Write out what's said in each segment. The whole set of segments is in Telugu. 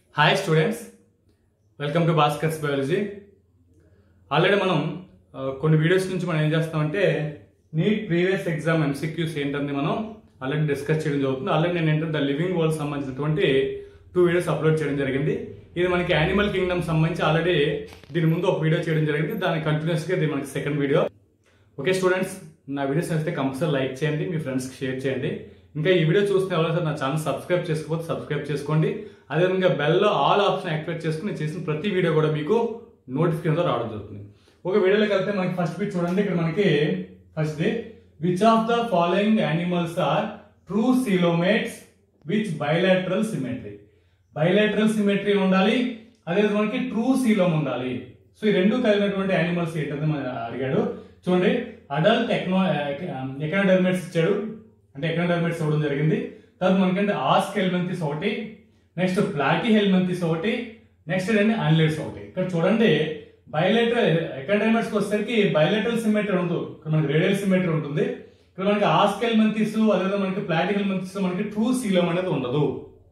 hi students welcome to Bhaskar's biology already మనం ఆ, కొన్ని వీడియోస్ నుంచి మనం ఏం చేస్తామంటే నీట్ ప్రీవియస్ ఎగ్జామ్ ఎంసీక్యూస్ ఏంటంది మనం ఆల్రెడీ డిస్కస్ చేయడం జరుగుతుంది ఆల్రెడీ నేను ఏంటంటే ద లివింగ్ వరల్డ్ సంబంధించినటువంటి టూ వీడియోస్ అప్లోడ్ చేయడం జరిగింది ఇది మనకి యానిమల్ కింగ్డమ్ సంబంధించి ఆల్రెడీ దీని ముందు ఒక వీడియో చేయడం జరిగింది దాని కంటిన్యూస్గా ఇది మనకి సెకండ్ వీడియో ఓకే స్టూడెంట్స్ నా వీడియోస్ నచ్చితే కంపల్సరీ లైక్ చేయండి మీ ఫ్రెండ్స్కి షేర్ చేయండి ఇంకా ఈ వీడియో చూస్తున్న ఎవరైతే నా ఛానల్ సబ్స్క్రైబ్ చేసుకోకపోతే సబ్స్క్రైబ్ చేసుకోండి అదేవిధంగా బెల్లో ఆల్ ఆప్షన్ యాక్టివేట్ చేసుకుని నేను చేసిన ప్రతి వీడియో కూడా మీకు నోటిఫికేషన్ రావడం జరుగుతుంది ఒక వీడియోలోకి వెళ్తే మనకి ఫస్ట్ బిట్ చూడండి ఇక్కడ మనకి first which of the following animals are true coelomates which bilateral symmetry bilateral symmetry ఉండాలి అదే మనకి ట్రూ సీలోమ్ ఉండాలి సో ఈ రెండు కలిగినటువంటి యానిమల్స్ ఏంటంటే మన అడిగాడు చూడండి అడల్ట్ ఎకనో ఎకనోడర్మేట్స్ ఇచ్చాడు అంటే ఎకనోడర్మేట్స్ ఇవ్వడం జరిగింది తర్వాత మనకంటే ఆస్క్ హెల్మెంతిస్ ఒకటి నెక్స్ట్ ప్లాటీ హెల్మెంతిస్ ఒకటి నెక్స్ట్ ఏంటంటే అన్లెట్స్ ఒకటి ఇక్కడ చూడండి బయలెటరల్ ఎకనోడర్మేట్స్ వచ్చేసరికి బయలెటరల్ సిమెట్రీ ఉంటుంది ఇక్కడ మనకి రేడియల్ సిమెట్రీ ఉంటుంది ఇక్కడ మనకి ఆస్క్ హెల్మెంతిస్ అదేవిధంగా మనకి ప్లాటీ హెల్మెంతిస్ మనకి ట్రూ సీలోమ్ అనేది ఉండదు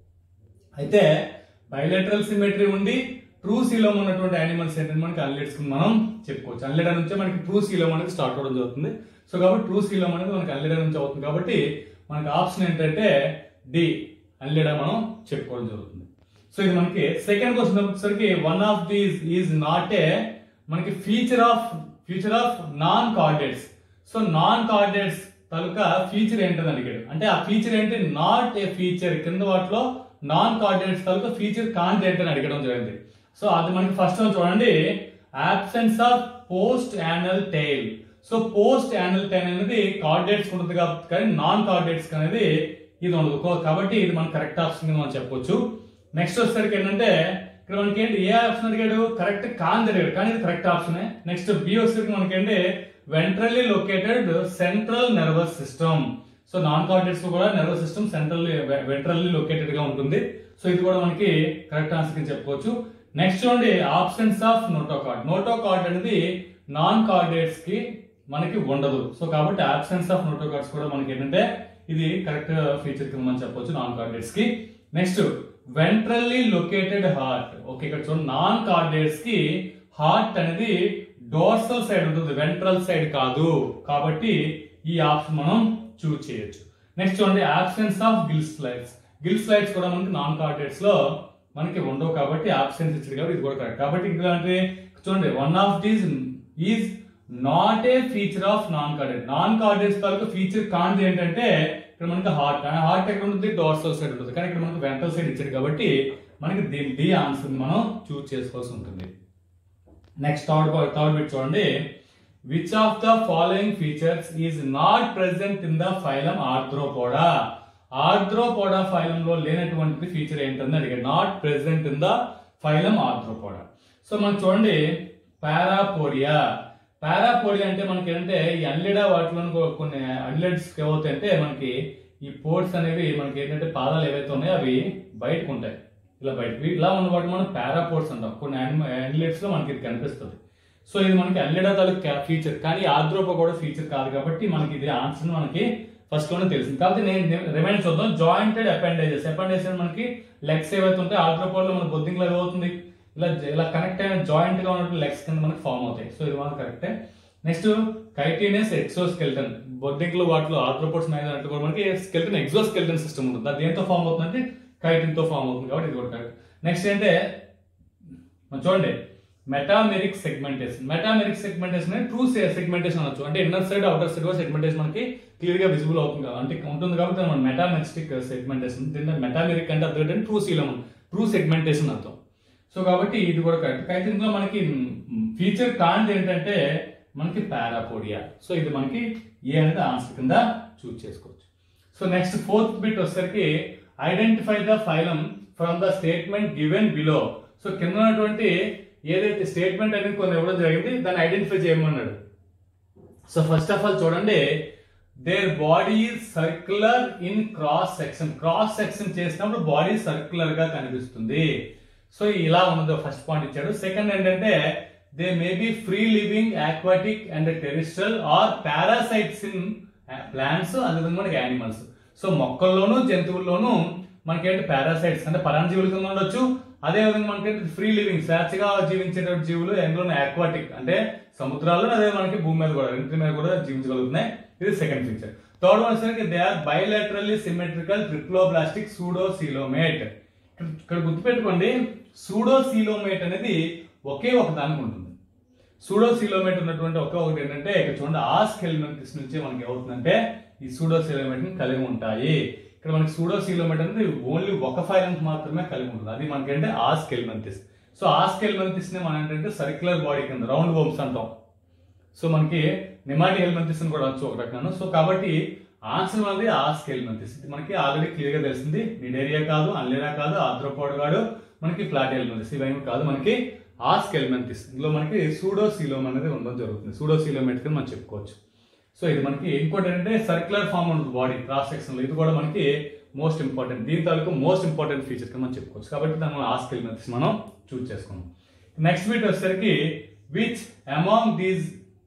అయితే బయలెటరల్ సిమెట్రీ ఉండి ట్రూ సీలోమ్ ఉన్నటువంటి యానిమల్స్ ఏంటంటే మనకి అన్లెట్స్ మనం చెప్పుకోవచ్చు అన్లెడ నుంచే మనకి ట్రూ సీలోమ్ అనేది స్టార్ట్ అవడం జరుగుతుంది సో కాబట్టి ట్రూ సీలోమ్ అనేది మనకి అన్లెడ నుంచి అవుతుంది కాబట్టి మనకి ఆప్షన్ ఏంటంటే డి అన్లెడ మనం చెప్పుకోవడం జరుగుతుంది సో ఇది మనకి సెకండ్ క్వశ్చన్ వచ్చేసరికి one of these is not a మనకి feature of future of non chordates so non chordates తాలూకా ఫీచర్ ఏంటని అడిగాడు అంటే ఆ ఫీచర్ ఏంటి నాట్ ఏ ఫీచర్ కింద వాటిలో నాన్ కార్డేట్స్ తాలూకా ఫీచర్ కాంట్ ఏంటని అడగడం జరిగింది సో అది మనకి ఫస్ట్ చూడండి absence of post anal tail so post anal tail అనేది కార్డేట్స్ ఉంటుంది కాబట్టి కానీ నాన్ కార్డేట్స్ అనేది ఇది ఉండదు కో- కాబట్టి ఇది మన కరెక్ట్ ఆప్షన్ కింద మనం చెప్పొచ్చు నెక్స్ట్ వచ్చేసరికి ఏంటంటే ఇక్కడ మనకి ఏంటి ఏ ఆప్షన్ అడిగాడు కరెక్ట్ కాన్ అడిగాడు కానీ ఇది కరెక్ట్ ఆప్షన్ నెక్స్ట్ బి వచ్చేసరికి మనకి ఏంటి ventrally located central nervous system so non chordates కూడా nervous system central ventrally located గా ఉంటుంది సో ఇది కూడా మనకి కరెక్ట్ ఆన్సర్ కింద చెప్పుకోవచ్చు నెక్స్ట్ చూడండి ఆప్షన్స్ ఆఫ్ నోటోకార్డ్ నోటోకార్డ్ అనేది నాన్ కార్డేట్స్ కి మనకి ఉండదు సో కాబట్టి ఆబ్సెన్స్ ఆఫ్ నోటోకార్డ్స్ కూడా మనకి ఏంటంటే ఇది కరెక్ట్ ఫీచర్ కింద మనం చెప్పొచ్చు నాన్ కార్డేట్స్ కి next ventrally located heart okay ఇక్కడ చూడండి నాన్ కార్డేట్స్ కి హార్ట్ అనేది డోర్సల్ సైడ్ ఉంటుంది వెంట్రల్ సైడ్ కాదు కాబట్టి ఈ ఆప్షన్ మనం చూజ్ చేయొచ్చు నెక్స్ట్ చూడండి absence of gill slides gill slides కూడా మనకి నాన్ కార్డేట్స్ లో మనకి ఉండవు కాబట్టి ఆబ్సెన్స్ ఇచ్చాడు కాబట్టి ఇది కూడా కరెక్ట్ కాబట్టి ఇక్కడ అంటే చూడండి one of these is not a feature of non chordate non chordates తాలూకు ఫీచర్ కాంతి ఏంటంటే ఇక్కడ మనకి హార్ట్ హార్ట్ ఎక్కడ ఉంటుంది డోర్సల్ సైడ్ ఉంటుంది కానీ ఇక్కడ మనకి వెంటల్ సైడ్ ఇచ్చాడు కాబట్టి మనకి దీని డి ఆన్సర్ మనం చూస్ చేసుకోవాల్సి ఉంటుంది నెక్స్ట్ థర్డ్ థర్డ్ బిట్ చూడండి which of the following features is not present in the phylum arthropoda arthropoda phylum లో లేనటువంటి ఫీచర్ ఏంటని అడిగాడు not present in the phylum arthropoda so మనం చూడండి పారాపోడియా పారాపోడియా అంటే మనకి ఏంటంటే ఈ అన్లిడా వాటిలో కొ- కొన్ని అన్లెట్స్ ఏమవుతాయంటే మనకి ఈ పోర్ట్స్ అనేవి మనకి ఏంటంటే పాదాలు ఏవైతే ఉన్నాయో అవి బయటకు ఉంటాయి ఇలా బయట ఇలా ఉన్న వాటి మనం పారాపోర్ట్స్ అంటాం కొన్ని అన్లెట్స్ లో మనకి ఇది కనిపిస్తుంది సో ఇది మనకి అల్లెడా తాలూకు ఫీచర్ కానీ ఆద్రోప కూడా ఫీచర్ కాదు కాబట్టి మనకి ఇది ఆన్సర్ మనకి ఫస్ట్ లోనే తెలిసింది కాబట్టి నేను రిమైండ్ చూద్దాం జాయింటెడ్ అపెండేజెస్ అపెండేజెస్ మనకి లెగ్స్ ఏవైతే ఉంటాయి ఆద్రోపోలో మన బొద్దింకలు ఏమవుతుంది ఇలా ఇలా కనెక్ట్ అయిన జాయింట్ గా ఉన్నట్టు లెగ్స్ కింద మనకి ఫామ్ అవుతాయి సో ఇది మనకి కరెక్టే నెక్స్ట్ కైటీనియస్ ఎక్సోస్కెల్టన్ బొద్దింకలు వాటిలో ఆర్థ్రోపోడ్స్ మీద అన్నట్టు కూడా మనకి స్కెల్టన్ ఎక్సోస్కెల్టన్ సిస్టమ్ ఉంటుంది అది దేంతో ఫామ్ అవుతుందంటే కైటిన్ తో ఫామ్ అవుతుంది కాబట్టి ఇది కూడా కరెక్ట్ నెక్స్ట్ ఏంటంటే మనం చూడండి మెటామెరిక్ సెగ్మెంటేషన్ మెటామెరిక్ సెగ్మెంటేషన్ అంటే ట్రూ సెగ్మెంటేషన్ అనొచ్చు అంటే ఇన్నర్ సైడ్ అవుటర్ సైడ్ కూడా సెగ్మెంటేషన్ మనకి క్లియర్ గా విజిబుల్ అవుతుంది కదా అంటే ఉంటుంది కాబట్టి మనం మెటామెరిస్టిక్ సెగ్మెంటేషన్ దీంట్లో మెటామెరిక్ అంటే అర్థం ఏంటంటే ట్రూ సీలం ట్రూ సెగ్మెంటేషన్ అర్థం సో కాబట్టి ఇది కూడా కరెక్ట్ అయితే ఇందులో మనకి ఫీచర్ కాంతి ఏంటంటే మనకి పారాపోడియా సో ఇది మనకి ఏ అనేది ఆన్సర్ కింద చూస్ చేసుకోవచ్చు సో నెక్స్ట్ ఫోర్త్ బిట్ వచ్చేసరికి identify the phylum from the statement given below so కింద ఉన్నటువంటి ఏదైతే స్టేట్మెంట్ అనేది కొన్ని ఇవ్వడం జరిగింది దాన్ని ఐడెంటిఫై చేయమన్నాడు సో ఫస్ట్ ఆఫ్ ఆల్ చూడండి their body circular in cross section cross section చేసినప్పుడు బాడీ సర్క్యులర్ గా కనిపిస్తుంది సో ఇలా ఉన్నది ఫస్ట్ పాయింట్ ఇచ్చాడు సెకండ్ ఏంటంటే they may be free living aquatic and terrestrial or parasites in plants అదేవిధంగా మనకి యానిమల్స్ సో మొక్కల్లోనూ జంతువుల్లోనూ మనకేంటి పారాసైట్స్ అంటే పరాణజీవుల కింద ఉండొచ్చు అదే విధంగా మనకి ఫ్రీ లివింగ్ స్వేచ్ఛగా జీవించేటువంటి జీవులు ఎందులో ఆక్వాటిక్ అంటే సముద్రాల్లో అదే మనకి భూమి మీద కూడా రెండింటి మీద కూడా జీవించగలుగుతున్నాయి ఇది సెకండ్ ఫీచర్ థర్డ్ వన్ వచ్చేసరికి they are bilaterally symmetrical triploblastic pseudo coelomate ఇక్కడ గుర్తుపెట్టుకోండి సూడో సీలోమేట్ అనేది ఒకే ఒక దానికి ఉంటుంది సూడో సీలోమేట్ ఉన్నటువంటి ఒకే ఒకటి ఏంటంటే ఇక్కడ చూడండి ఆ స్కెల్మెంటిస్ నుంచి మనకి ఏమవుతుందంటే ఈ సూడో సీలోమేట్ ని కలిగి ఉంటాయి ఇక్కడ మనకి సూడో సీలోమేట్ అనేది ఓన్లీ ఒక ఫైలెంట్ మాత్రమే కలిగి ఉంటుంది అది మనకి అంటే ఆ స్కెల్మెంటిస్ సో ఆ స్కెల్మెంటిస్ ని మనం ఏంటంటే సర్క్యులర్ బాడీ కింద రౌండ్ బోమ్స్ అంటాం సో మనకి నిమాటి హెల్మెంతిస్ అని కూడా వచ్చు ఒక రకంగా సో కాబట్టి ఆన్సర్ అనేది ఆ స్కేల్ మెంతిస్ ఇది మనకి ఆల్రెడీ క్లియర్ గా తెలిసింది నిడేరియా కాదు అన్లేరా కాదు ఆర్థ్రోపాడ్ కాదు మనకి ఫ్లాట్ హెల్మెంతిస్ ఇవన్నీ కాదు మనకి ఆ స్కేల్ మెంతిస్ ఇందులో మనకి సూడో సీలోమ్ అనేది ఉండడం జరుగుతుంది సూడో సీలోమెట్ కింద మనం చెప్పుకోవచ్చు సో ఇది మనకి ఇంకోటి ఏంటంటే సర్క్యులర్ ఫార్మ్ ఉంటుంది బాడీ క్రాస్ సెక్షన్ లో ఇది కూడా మనకి మోస్ట్ ఇంపార్టెంట్ దీని తాలూకు మోస్ట్ ఇంపార్టెంట్ ఫీచర్ కింద మనం చెప్పుకోవచ్చు కాబట్టి దాన్ని ఆ స్కేల్ మెంతిస్ మనం చూస్ చేసుకున్నాం నెక్స్ట్ వీట్ వచ్చేసరికి which among these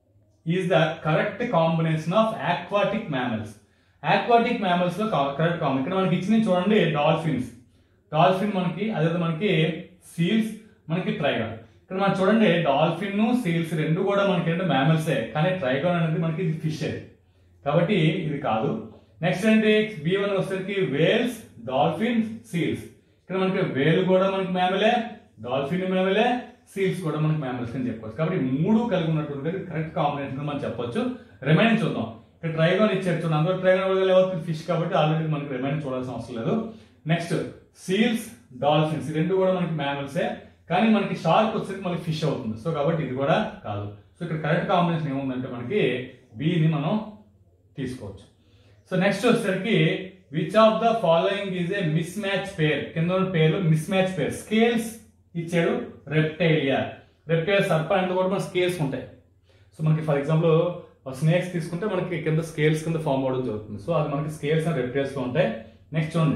is the correct combination of aquatic mammals aquatic mammals లో కరెక్ట్ కాంబినేషన్ ఇక్కడ మనకి ఇచ్చిన చూడండి డాల్ఫిన్స్ డాల్ఫిన్ మనకి అదే మనకి సీల్స్ మనకి ట్రైగాన్ ఇక్కడ మనం చూడండి డాల్ఫిన్ సీల్స్ రెండు కూడా మనకి ఏంటంటే మ్యామల్సే కానీ ట్రైగాన్ అనేది మనకి ఇది ఫిష్ కాబట్టి ఇది కాదు నెక్స్ట్ ఏంటి బి వన్ వచ్చేసరికి వేల్స్ డాల్ఫిన్ సీల్స్ ఇక్కడ మనకి వేలు కూడా మనకి మ్యామలే డాల్ఫిన్ మ్యామలే సీల్స్ కూడా మనకి మ్యామల్స్ అని చెప్పుకోవచ్చు కాబట్టి ఈ మూడు కలిగి ఉన్నటువంటి కరెక్ట్ కాంబినేషన్ మనం చెప్పొచ్చు రిమైనింగ్ చూద్దాం ఇక్కడ ట్రైగాన్ ఇచ్చారు చూడండి అందులో ట్రైగాన్ అవుతుంది ఫిష్ కాబట్టి ఆల్రెడీ మనకి రిమైనింగ్ చూడాల్సిన అవసరం లేదు నెక్స్ట్ సీల్స్ డాల్ఫిన్స్ ఈ రెండు కూడా మనకి మ్యామల్సే కానీ మనకి షార్క్ వచ్చేసరికి మనకి ఫిష్ అవుతుంది సో కాబట్టి ఇది కూడా కాదు సో ఇక్కడ కరెక్ట్ కాంబినేషన్ ఏముందంటే మనకి బిని మనం తీసుకోవచ్చు సో నెక్స్ట్ వచ్చేసరికి which of the following is a mismatch pair కింద ఉన్న పేర్లు మిస్ మ్యాచ్ పేర్ స్కేల్స్ ఇచ్చాడు రెప్టైలియా రెప్టైల్ సర్ప అండ్ కూడా మన స్కేల్స్ ఉంటాయి సో మనకి ఫర్ ఎగ్జాంపుల్ స్నేక్స్ తీసుకుంటే మనకి కింద స్కేల్స్ కింద ఫామ్ అవడం జరుగుతుంది సో అది మనకి స్కేల్స్ అండ్ రెప్టైల్స్ లో ఉంటాయి నెక్స్ట్ చూడండి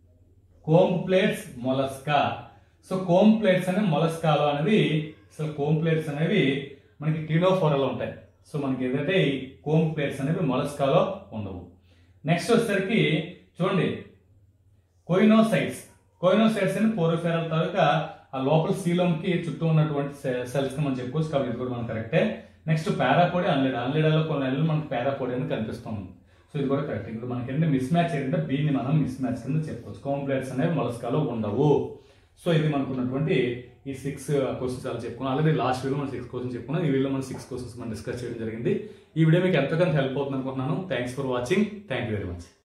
comb plates mollusca so comb plates అనే మొలస్కాలో అనేది అసలు కోమ్ ప్లేట్స్ అనేవి మనకి టీడోఫోరలో ఉంటాయి సో మనకి ఏదంటే ఈ కోమ్ ప్లేట్స్ అనేవి మొలస్కాలో ఉండవు నెక్స్ట్ వచ్చేసరికి చూడండి కోయినోసైట్స్ కోయినోసైట్స్ అని పోరోఫెరల్ తాలూకా ఆ లోపల సీలం కి చుట్టూ ఉన్నటువంటి సెల్స్ కి మనం చెప్పుకోవచ్చు కాబట్టి ఇది కూడా మనకు కరెక్టే నెక్స్ట్ పారాపోడి అన్లేడా అన్లేడాలో కొన్ని నెలలు మనకి పారాపోడి అని కనిపిస్తుంది సో ఇది కూడా కరెక్ట్ ఇప్పుడు మనకి ఏంటంటే మిస్ మ్యాచ్ ఏంటంటే బీని మనం మిస్ మ్యాచ్ కింద చెప్పుకోవచ్చు కాంప్లెట్స్ అనేవి మొలస్కాలో ఉండవు సో ఇది మనకున్నటువంటి ఈ సిక్స్ క్వశ్చన్స్ అలా చెప్పుకున్నాం ఆల్రెడీ లాస్ట్ వీడియో మనం సిక్స్ క్వశ్చన్స్ చెప్పుకున్నాం ఈ వీడియో మనం సిక్స్ క్వశ్చన్స్ మనం డిస్కస్ చేయడం జరిగింది ఈ వీడియో మీకు ఎంతగానో హెల్ప్ అవుతుంది అనుకుంటున్నాను thanks for watching thank you very much